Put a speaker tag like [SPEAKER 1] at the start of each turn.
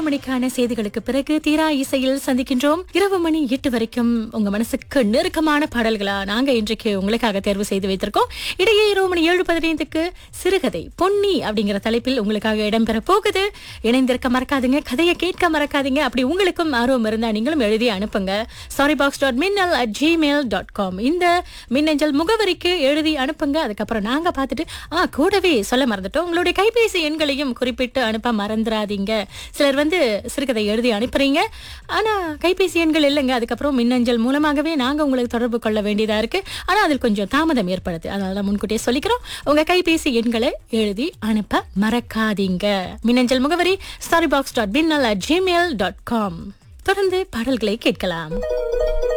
[SPEAKER 1] மணிக்கான செய்திகளுக்கு பிறகு தீரா இசையில் சந்திக்கின்றோம் இரவு மணி எட்டு வரைக்கும் உங்க மனசுக்கு நெருக்கமான பாடல்களா நாங்க இன்றைக்கு உங்களுக்காக தேர்வு செய்து வைத்திருக்கோம் இடையே இரவு மணி ஏழு பதினைந்துக்கு சிறுகதை பொன்னி அப்படிங்கிற தலைப்பில் உங்களுக்காக இடம்பெற போகுது இணைந்திருக்க மறக்காதீங்க கதையை கேட்க மறக்காதீங்க அப்படி உங்களுக்கும் ஆர்வம் இருந்தா நீங்களும் எழுதி அனுப்புங்க starry box dot minnal at Gmail dot com இந்த மின்னஞ்சல் முகவரிக்கு எழுதி அனுப்புங்க அதுக்கப்புறம் நாங்க பார்த்துட்டு ஆ கூடவே சொல்ல மறந்துட்டோம் உங்களுடைய கைபேசி எண்களையும் குறிப்பிட்டு அனுப்ப மறந்துடாதீங்க சிலர் வந்து சிறுகதை எழுதி அனுப்புறீங்க ஆனா கைபேசி எண்கள் இல்லைங்க அதுக்கப்புறம் மின்னஞ்சல் மூலமாகவே நாங்க உங்களுக்கு தொடர்பு கொள்ள வேண்டியதா இருக்கு ஆனா அதில் கொஞ்சம் தாமதம் ஏற்படுது அதனால தான் முன்கூட்டியே சொல்லிக்கிறோம் உங்க கைபேசி எண்களை எழுதி அனுப்ப மறக்காதீங்க மின்னஞ்சல் முகவரி starry box dot pinnal at Gmail dot com தொடர்ந்து பாடல்களை கேட்கலாம்